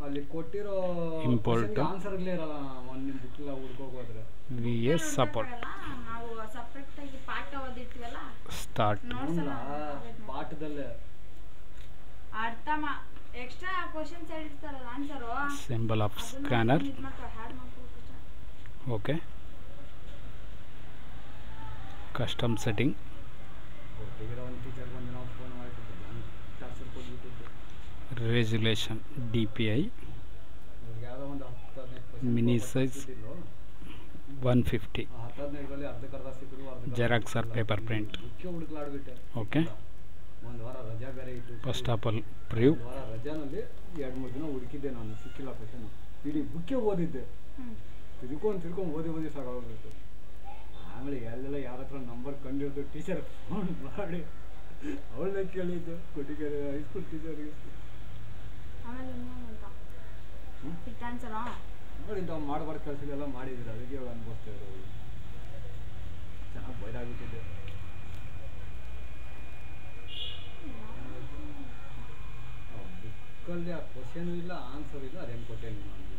ಅಲ್ಲಿ ಕೊಟ್ಟಿರೋ Import. ಆನ್ಸರ್ಗಳೇ ಇರಲ್ಲ ಒಂದು ನಿಮ್ಮ ಬುಕ್ಕೆಲ್ಲ ಹುಡ್ಕೋಕ್ ಹೋದ್ರೆ ವಿ ಎಸ್ ಸಪೋರ್ಟ್ ನಾವು ಸಪ್ರೇಟ್ ಆಗಿ ಪಾಠ ಓದಿರ್ತೀವಲ್ಲ ಸ್ಟಾರ್ಟ್ ನೋಡ್ಸಲ್ಲ ಪಾಠದಲ್ಲೇ ಅರ್ಥ ಮಾ ಎಕ್ಸ್ಟ್ರಾ ಕ್ವಶನ್ಸ್ ಹೇಳಿರ್ತಾರಲ್ಲ ಆನ್ಸರು ಸಿಂಬಲ್ ಆಫ್ ಸ್ಕ್ಯಾನರ್ ಇದು ಮಾಡ್ಕೊ ಹ್ಯಾಡ್ ಮಾಡ್ಕೊಬೇಕು ಓಕೆ ಕಸ್ಟಮ್ ಸೆಟ್ಟಿಂಗ್ ಒಟ್ಟಿಗಿರೋ ಒಂದು ಟೀಚರ್ ಬಂದು ನಾವು ಫೋನ್ ಮಾಡಿಬಿಟ್ಟಿದ್ದೆ ನಾನು ಟಾರ್ಚರ್ ಕೊಟ್ಬಿಟ್ಟಿದ್ದೆ ರೆಜುಲೇಷನ್ ಡಿ ಪಿ ಐ ಇವ್ರಿಗೆ ಯಾವುದೋ ಒಂದು ಹತ್ತು ಹದಿನೈದು Mini size. ಒನ್ ಫಿಫ್ಟಿ ಹತ್ತು ಹದಿನೈದರಲ್ಲಿ ಅರ್ಧಕ್ಕರ್ಧ ಸಿಕ್ಕಿದ್ರು ಅರ್ಧಕ್ಕರ್ಧ Xerox or ಸಿಕ್ಕಿಲ್ಲ. paper print. ಮುಖ್ಯ ಹುಡುಕ್ಲಾಡ್ಬಿಟ್ಟೆ ಓಕೆ ಒಂದು ವಾರ ರಜಾ ಬೇರೆ ಇತ್ತು ಫಸ್ಟ್ ಆಫ್ ಆಲ್ ಪ್ರಿವ್ ಒಂದು ವಾರ ರಜಾನಲ್ಲಿ ಎರಡು ಮೂರು ದಿನ ಹುಡುಕಿದ್ದೆ ನಾನು ಸಿಕ್ಕಿಲ್ಲ ಕ್ವಶನ್ ಇಡೀ ಬುಕ್ಕೆ ಓದಿದ್ದೆ ಹ್ಮ್. ತಿಳ್ಕೊಂಡು ತಿಳ್ಕೊಂಡು ಓದಿ ಓದಿ ಸಾಕಾಗೋಗ್ಬಿಟ್ಟು ಆಮೇಲೆ ಎಲ್ಲೆಲ್ಲ ಯಾರ ಹತ್ರ ನಂಬರ್ ಕಂಡಿರ್ತು ಟೀಚರ್ ಫೋನ್ ಮಾಡಿ ಅವಳನ್ನೇ ಕೇಳಿದ್ದು ಕೊಟ್ಟಿಗೆರೆ ಹೈಸ್ಕೂಲ್ ಟೀಚರ್ಗೆ ಆಮೇಲೆ ಇನ್ನೇನಂತ ಹ್ಮ್? ಸಿಕ್ತ ಆನ್ಸರಾ ನೋಡಿದ್ದು ಅವ್ನು ಮಾಡಬಾರ್ದು ಕೆಲಸಗಳೆಲ್ಲ ಮಾಡಿದ್ರು ಅದಕ್ಕೆ ಇವಾಗ ಅನ್ಭವಿಸ್ತಾ ಇರೋದು ಚೆನ್ನಾಗಿ ಬೈರಾಗ್ಬಿಟ್ಟಿದ್ದೆ ಬುಕ್ಕಲ್ಲಿ ಆ ಕ್ವಶನು ಇಲ್ಲ ಆನ್ಸರ್ ಇಲ್ಲ ಅದೇನು ಕೊಟ್ಟೆ ನೀನು ಅಂದ್ಬಿಟ್ಟು.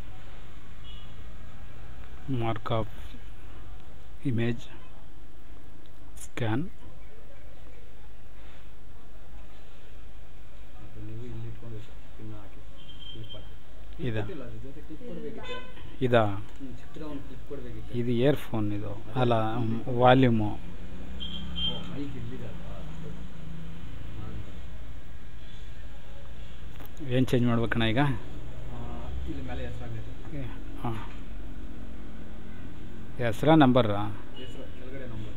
ಮಾರ್ಕ್ ಆಫ್ ಇಮೇಜ್ ಸ್ಕ್ಯಾನ್ ಮತ್ತು ನೀವು ಇಲ್ಲಿ ಇಟ್ಕೊಂಡು ಪಿನ್ ಹಾಕಿ ಕ್ಲಿಪ್ ಹಾಕಿ ಇದೆ. ಕೊಟ್ಟಿಲ್ಲ ಅದ್ರ ಜೊತೆ ಕ್ಲಿಪ್ ಕೊಡಬೇಕಿತ್ತೆ ಇದಾ ಹ್ಞೂ ಚಿತ್ರ ಒಂದು ಕ್ಲಿಪ್ ಕೊಡಬೇಕಿತ್ತು ಇದು ಇಯರ್ಫೋನ್ ಇದು ಅಲ್ಲ ವಾಲ್ಯೂಮು ಓ ಮೈಕ್ ಇಲ್ಲಿದೆ ಅಲ್ವಾ ನಾನು ಏನು ಚೇಂಜ್ ಮಾಡ್ಬೇಕಣ್ಣ ಈಗ ಇಲ್ಲಿ ಮೇಲೆ ಹೆಸರಾಗೈತೆ ಹಾಂ ಹೆಸ್ರಾ ನಂಬರಾ ಹೆಸರು ಕೆಳಗಡೆ ನಂಬರ್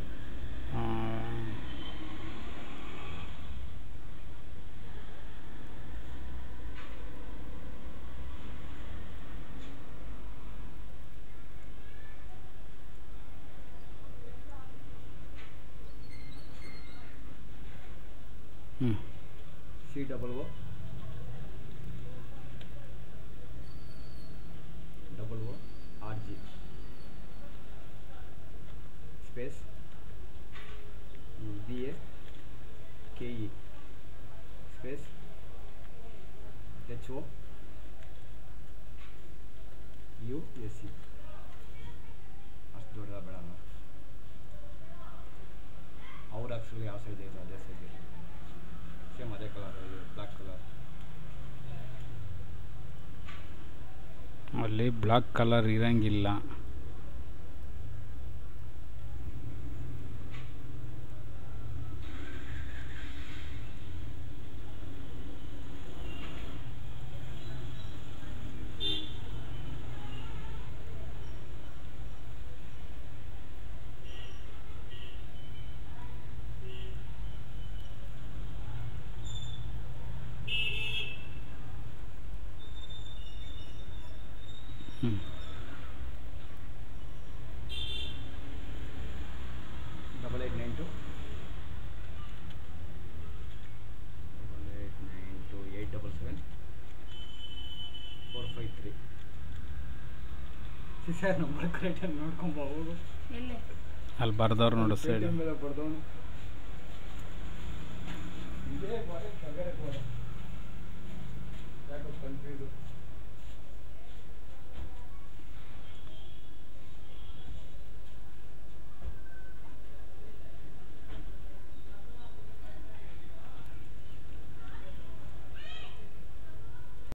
ಹ್ಞೂ C double O double O R G space B A K E space H O U S C ಅಷ್ಟು ದೊಡ್ಡದ ಬೇಡ ಅವ್ರ ಅಕ್ಷರಗಳು ಯಾವ ಸೈಜ್ ಐತೆ ಅದೇ ಸೈಜ್ ಐತೆ ಸೇಮ್ ಅದೇ ಕಲರ್ ಬ್ಲ್ಯಾಕ್ ಕಲರ್ ಅಲ್ಲಿ ಬ್ಲಾಕ್ ಕಲರ್ ಇರಂಗಿಲ್ಲ ಹ್ಞೂ double eight nine two double eight nine two eight double seven four five three sir number ಕರೆಕ್ಟಾಗಿ ನೋಡ್ಕೊಂಬ ಹೋಗು ಎಲ್ಲಿ ಅಲ್ಲಿ ಬರ್ದವ್ರು ನೋಡು ಸೈಡ್ ಪೇಟಿಎಂ ಮೇಲೆ ಬರ್ದವನು ಇದೇ ಬಾರಿ ಕೆಳಗಡೆ ಕೊಡು.